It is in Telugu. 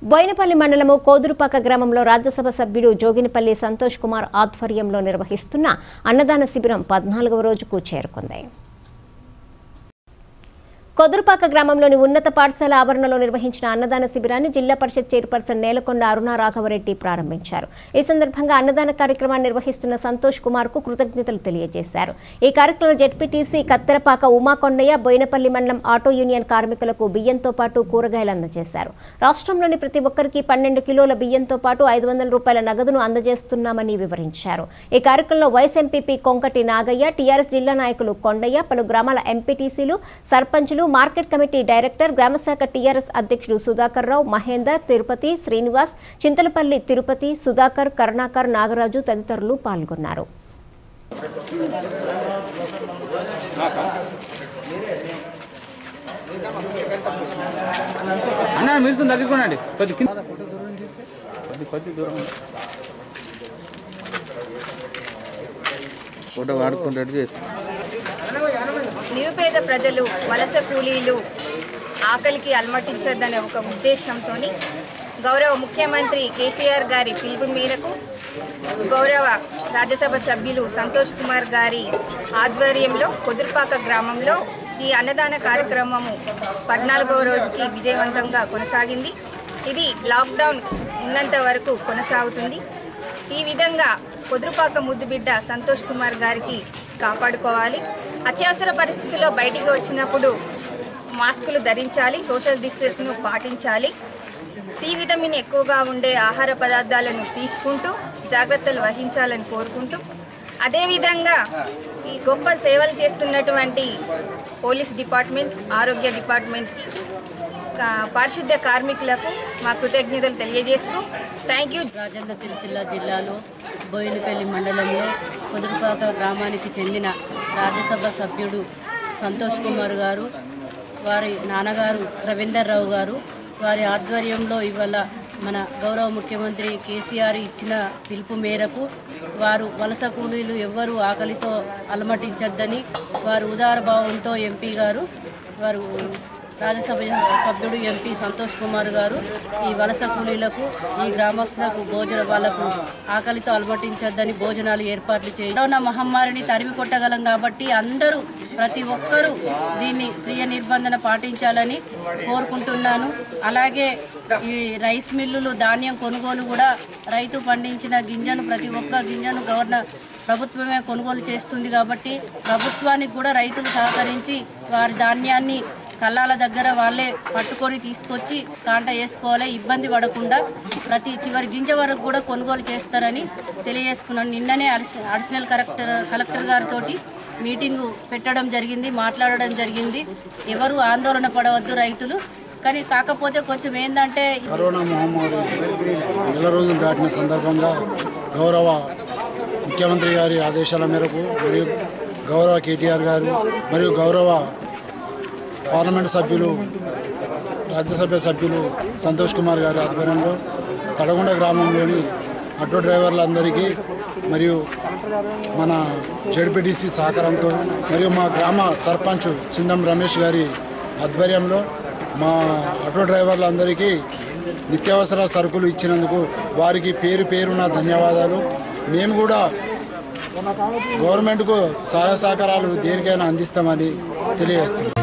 బోయినపల్లి మండలము కోదురుపాక గ్రామంలో రాజ్యసభ సభ్యుడు జోగినిపల్లి సంతోష్ కుమార్ ఆధ్వర్యంలో నిర్వహిస్తున్న అన్నదాన శిబిరం పద్నాలుగవ రోజుకు చేరుకుంది కొదురుపాక గ్రామంలోని ఉన్నత పాఠశాల ఆవరణలో నిర్వహించిన అన్నదాన శిబిరాన్ని జిల్లా పరిషత్ చైర్పర్సన్ నేలకొండ అరుణ రాఘవరెడ్డి ప్రారంభించారు ఈ సందర్భంగా అన్నదాన కార్యక్రమాన్ని నిర్వహిస్తున్న సంతోష్ కుమార్ కు కృతజ్ఞతలు తెలియజేశారు ఈ కార్యక్రమంలో జెడ్పీటీసీ కత్తెరపాక ఉమాకొండయ్య బోయినపల్లి మండలం ఆటో యూనియన్ కార్మికులకు బియ్యంతో పాటు కూరగాయలు అందజేశారు రాష్ట్రంలోని ప్రతి ఒక్కరికి పన్నెండు కిలోల బియ్యంతో పాటు ఐదు వందల రూపాయల నగదును అందజేస్తున్నామని వివరించారు ఈ కార్యక్రమంలో vice MPP Konkati Nagaiah TRS జిల్లా నాయకులు కొండయ్య పలు గ్రామాల ఎంపీటీసీలు సర్పంచులు మార్కెట్ కమిటీ డైరెక్టర్ గ్రామశాఖ టీఆర్ఎస్ అధ్యక్షుడు సుధాకర్ రావు మహేందర్ తిరుపతి శ్రీనివాస్ చింతలపల్లి తిరుపతి సుధాకర్ కరుణాకర్ నాగరాజు తదితరులు పాల్గొన్నారు అన్న మీరు తగ్గించుకోండి కొద్ది కింద కొద్ది కొద్ది దూరం ఫోటో వాడుకుని రెడీ చేస్తాం నిరుపేద ప్రజలు వలస కూలీలు ఆకలికి అలమటించొద్దనే ఒక ఉద్దేశంతో గౌరవ ముఖ్యమంత్రి కేసీఆర్ గారి పిలుపు మేరకు గౌరవ రాజ్యసభ సభ్యులు సంతోష్ కుమార్ గారి ఆధ్వర్యంలో కుదురుపాక గ్రామంలో ఈ అన్నదాన కార్యక్రమము పద్నాలుగవ రోజుకి విజయవంతంగా కొనసాగింది ఇది లాక్డౌన్ ఉన్నంత వరకు కొనసాగుతుంది ఈ విధంగా కుదురుపాక ముద్దుబిడ్డ సంతోష్ కుమార్ గారికి కాపాడుకోవాలి అత్యవసర పరిస్థితుల్లో బయటికి వచ్చినప్పుడు మాస్కులు ధరించాలి సోషల్ డిస్టెన్స్ను పాటించాలి సి విటమిన్ ఎక్కువగా ఉండే ఆహార పదార్థాలను తీసుకుంటూ జాగ్రత్తలు వహించాలని కోరుకుంటూ అదేవిధంగా ఈ గొప్ప సేవలు చేస్తున్నటువంటి పోలీస్ డిపార్ట్మెంట్ ఆరోగ్య డిపార్ట్మెంట్కి కా- పారిశుద్ధ్య కార్మికులకు మా కృతజ్ఞతలు తెలియజేస్తూ థ్యాంక్ యూ రాజన్న సిరిసిల్ల జిల్లాలో బోయినపల్లి మండలంలో కుదురుపాక గ్రామానికి చెందిన రాజ్యసభ సభ్యుడు సంతోష్ కుమార్ గారు వారి నాన్నగారు రవీందర్ రావు గారు వారి ఆధ్వర్యంలో ఇవాళ మన గౌరవ ముఖ్యమంత్రి కేసీఆర్ ఇచ్చిన పిలుపు మేరకు వారు వలస కూలీలు ఎవ్వరూ ఆకలితో అలమటించొద్దని వారు ఉదార భావంతో ఎంపీ గారు వారు రాజ్యసభ సభ్యుడు ఎంపీ సంతోష్ కుమార్ గారు ఈ వలస కూలీలకు ఈ గ్రామస్తులకు భోజన వాళ్లకు ఆకలితో అలమటించొద్దని భోజనాలు ఏర్పాట్లు చేయి కరోనా మహమ్మారిని తరిమి కొట్టగలం కాబట్టి అందరూ ప్రతి ఒక్కరూ దీన్ని స్వీయ నిర్బంధన పాటించాలని కోరుకుంటున్నాను అలాగే ఈ రైస్ మిల్లులు ధాన్యం కొనుగోలు కూడా రైతు పండించిన గింజను ప్రతి ఒక్క గింజను గవర్నర్ ప్రభుత్వమే కొనుగోలు చేస్తుంది కాబట్టి ప్రభుత్వానికి కూడా రైతులు సహకరించి వారి ధాన్యాన్ని కళ్ళాల దగ్గర వాళ్ళే పట్టుకొని తీసుకొచ్చి కాంట వేసుకోవాలి ఇబ్బంది పడకుండా ప్రతి చివరి గింజ వరకు కూడా కొనుగోలు చేస్తారని తెలియజేసుకున్నాను నిన్ననే అడిష- అడిషనల్ కలెక్టర్ కలెక్టర్ గారితో మీటింగు పెట్టడం జరిగింది మాట్లాడడం జరిగింది ఎవరు ఆందోళన పడవద్దు రైతులు కానీ కాకపోతే కొంచెం ఏంటంటే కరోనా మహమ్మారి నెల రోజులు దాటిన సందర్భంగా గౌరవ ముఖ్యమంత్రి గారి ఆదేశాల మేరకు మరియు గౌరవ కేటీఆర్ గారు మరియు గౌరవ పార్లమెంట్ సభ్యులు రాజ్యసభ సభ్యులు సంతోష్ కుమార్ గారి ఆధ్వర్యంలో తడగొండ గ్రామంలోని ఆటో డ్రైవర్లందరికీ మరియు మన జడ్పీటీసీ సహకారంతో మరియు మా గ్రామ సర్పంచ్ చిందం రమేష్ గారి ఆధ్వర్యంలో మా ఆటో డ్రైవర్లందరికీ నిత్యావసర సరుకులు ఇచ్చినందుకు వారికి పేరు పేరున ధన్యవాదాలు మేము కూడా గవర్నమెంట్కు సహాయ సహకారాలు దేనికైనా అందిస్తామని తెలియజేస్తున్నాం